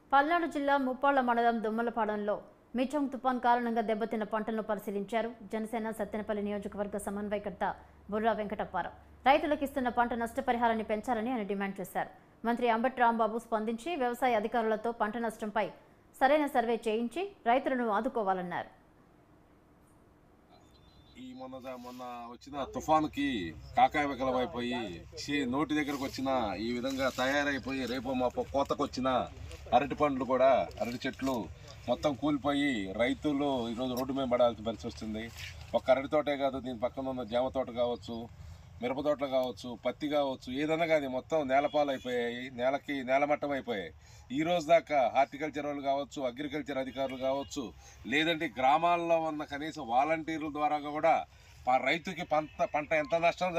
పల్నాడు జిల్లా ముప్పాళ్ల మండలం దుమ్మలపాడంలో మిచం తుపాన్ కారణంగా దెబ్బతిన్న పంటలను పరిశీలించారు జనసేన సత్తెనపల్లి నియోజకవర్గ సమన్వయకర్త బుర్రా వెంకటప్పారావు రైతులకు ఇస్తున్న పంట నష్టపరిహారాన్ని పెంచాలని ఆయన డిమాండ్ చేశారు మంత్రి అంబటి రాంబాబు స్పందించి వ్యవసాయ అధికారులతో పంట నష్టంపై సరైన సర్వే చేయించి రైతులను ఆదుకోవాలన్నారు ఈ మొన్న మొన్న వచ్చిన తుఫానుకి కాకాయ వికలమైపోయి చే- నోటి దగ్గరకు వచ్చిన ఈ విధంగా తయారైపోయి రేపు మా కోతకు వచ్చిన అరటి పండ్లు కూడా అరటి చెట్లు మొత్తం కూలిపోయి రైతులు ఈరోజు రోడ్డు మీద పడాల్సిన పరిస్థితి వస్తుంది ఒక అరటి తోటే కాదు దీని పక్కన ఉన్న జామ తోట కావచ్చు మిరప తోటలు కావచ్చు పత్తి కావచ్చు ఏదన్నా కానీ మొత్తం నేలపాలు అయిపోయాయి నేలకి నేలమట్టం అయిపోయాయి ఈ రోజు దాకా హార్టికల్చర్ వాళ్ళు కావచ్చు అగ్రికల్చర్ అధికారులు కావచ్చు లేదంటే గ్రామాల్లో ఉన్న కనీసం వాలంటీర్ల ద్వారా కూడా ఆ రైతుకి పంట పంట ఎంత నష్టం